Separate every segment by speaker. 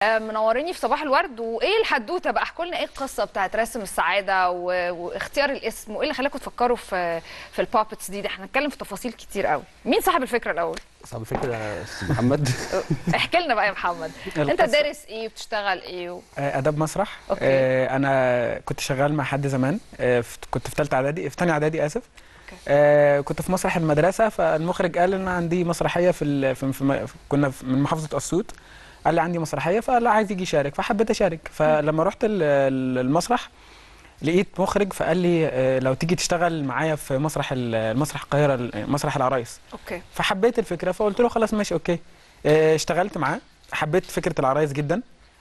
Speaker 1: آه، منوريني في صباح الورد وايه الحدوته بقى احكوا لنا ايه القصه بتاعت رسم السعاده و... واختيار الاسم وايه اللي خلاكم تفكروا في في البابتس دي ده احنا هنتكلم في تفاصيل كتير قوي مين صاحب الفكره الاول
Speaker 2: صعب الفكره يا استاذ محمد
Speaker 1: احكي لنا بقى يا محمد انت
Speaker 3: القصة-
Speaker 1: دارس ايه وبتشتغل ايه و...
Speaker 3: آه، اداب مسرح
Speaker 1: أوكي.
Speaker 3: آه، انا كنت شغال مع حد زمان آه، في- كنت في ثالثه اعدادي في ثانيه اعدادي اسف
Speaker 1: أوكي.
Speaker 3: آه، كنت في مسرح المدرسه فالمخرج قال ان عندي مسرحيه في, ال- في, في م- كنا في- من محافظه اسيوط قال لي عندي مسرحيه فقال عايز يجي يشارك فحبيت اشارك فلما رحت ال- ال- المسرح لقيت مخرج فقال لي آه، لو تيجي تشتغل معايا في مسرح ال- المسرح القاهره ال- مسرح العرايس
Speaker 1: اوكي
Speaker 3: فحبيت الفكره فقلت له خلاص ماشي اوكي آه، اشتغلت معاه حبيت فكره العرايس جدا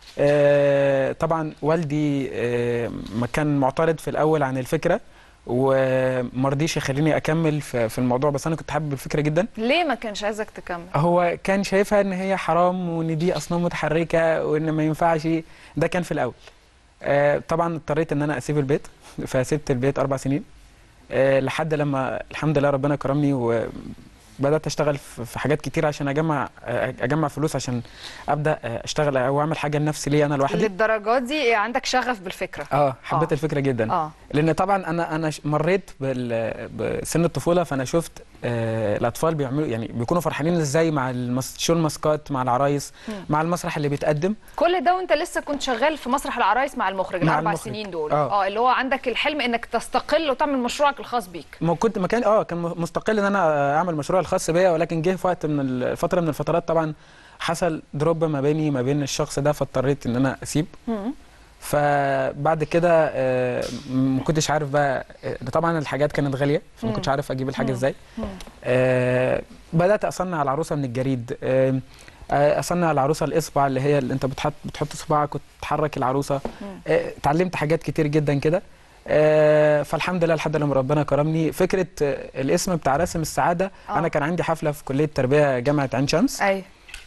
Speaker 3: آه، طبعا والدي آه، ما كان معترض في الاول عن الفكره وما رضيش يخليني اكمل في في الموضوع بس انا كنت حابب الفكره جدا
Speaker 1: ليه ما كانش عايزك تكمل
Speaker 3: هو كان شايفها ان هي حرام وان دي اصنام متحركه وان ما ينفعش ده كان في الاول آه، طبعا اضطريت ان انا اسيب البيت فسبت البيت اربع سنين آه، لحد لما الحمد لله ربنا كرمني وبدات اشتغل في في حاجات كتير عشان اجمع آه، اجمع فلوس عشان ابدا آه، اشتغل او اعمل حاجه لنفسي ليا انا لوحدي
Speaker 1: للدرجه دي عندك شغف بالفكره
Speaker 3: اه حبيت
Speaker 1: آه.
Speaker 3: الفكره جدا
Speaker 1: اه
Speaker 3: لان طبعا انا انا ش- مريت بال- بسن الطفوله فانا شفت آه الاطفال بيعملوا يعني بيكونوا فرحانين ازاي مع المس... شو الماسكات مع العرايس
Speaker 1: مم.
Speaker 3: مع المسرح اللي بيتقدم
Speaker 1: كل ده وانت لسه كنت شغال في مسرح العرايس مع المخرج
Speaker 3: مع
Speaker 1: الاربع
Speaker 3: المخرج.
Speaker 1: سنين دول
Speaker 3: آه.
Speaker 1: اه اللي هو عندك الحلم انك تستقل وتعمل مشروعك الخاص بيك
Speaker 3: ما كنت ما كان اه كان م- مستقل ان انا اعمل مشروع الخاص بيا ولكن جه في وقت من الفتره من الفترات طبعا حصل دروب ما بيني ما بين الشخص ده فاضطريت ان انا اسيب
Speaker 1: مم.
Speaker 3: فبعد كده آه، ما كنتش عارف بقى آه، طبعا الحاجات كانت غاليه فما
Speaker 1: مم.
Speaker 3: كنتش عارف اجيب الحاجه
Speaker 1: مم.
Speaker 3: ازاي
Speaker 1: مم.
Speaker 3: آه، بدات اصنع العروسه من الجريد آه، آه، اصنع العروسه الاصبع اللي هي اللي انت بتحط بتحط صباعك وتحرك العروسه
Speaker 1: مم.
Speaker 3: آه، اتعلمت حاجات كتير جدا كده آه، فالحمد لله لحد لما ربنا كرمني فكره آه، الاسم بتاع رسم السعاده
Speaker 1: آه.
Speaker 3: انا كان عندي حفله في كليه تربيه جامعه عين شمس
Speaker 1: ايوه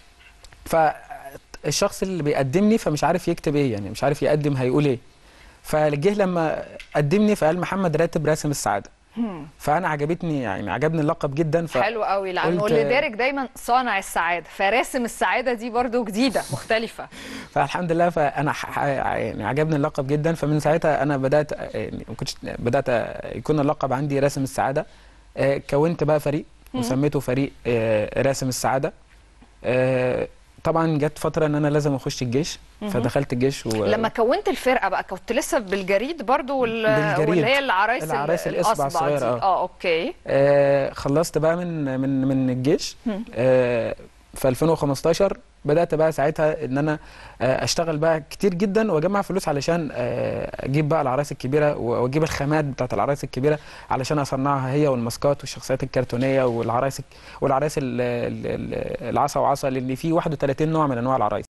Speaker 3: فالشخص اللي بيقدمني فمش عارف يكتب ايه يعني مش عارف يقدم هيقول ايه فجه لما قدمني فقال محمد راتب راسم السعاده
Speaker 1: مم.
Speaker 3: فانا عجبتني يعني عجبني اللقب جدا ف...
Speaker 1: حلو قوي لانه
Speaker 3: قلت-
Speaker 1: اللي دارك دايما صانع السعاده فراسم السعاده دي برضو جديده مختلفه
Speaker 3: فالحمد لله فانا ح... ح- يعني عجبني اللقب جدا فمن ساعتها انا بدات يعني ما كنتش بدات يكون اللقب عندي راسم السعاده آه، كونت بقى فريق
Speaker 1: مم.
Speaker 3: وسميته فريق آه، راسم السعاده آه، طبعا جت فتره ان انا لازم اخش الجيش
Speaker 1: مهم.
Speaker 3: فدخلت الجيش و...
Speaker 1: لما كونت الفرقه بقى كنت لسه بالجريد برضو وال...
Speaker 3: بالجريد.
Speaker 1: واللي هي العرايس ال-
Speaker 3: العرايس الإصبع
Speaker 1: الأصبع
Speaker 3: الصغيرة،
Speaker 1: دي.
Speaker 3: آه.
Speaker 1: اه اوكي
Speaker 3: آه خلصت بقى من من من الجيش
Speaker 1: مم.
Speaker 3: آه في 2015 بدات بقى ساعتها ان انا آه اشتغل بقى كتير جدا واجمع فلوس علشان آه اجيب بقى العرايس الكبيره واجيب الخامات بتاعت العرايس الكبيره علشان اصنعها هي والماسكات والشخصيات الكرتونيه والعرايس والعرايس ال- ال- ال- العصا وعصا لان في 31 نوع من انواع العرايس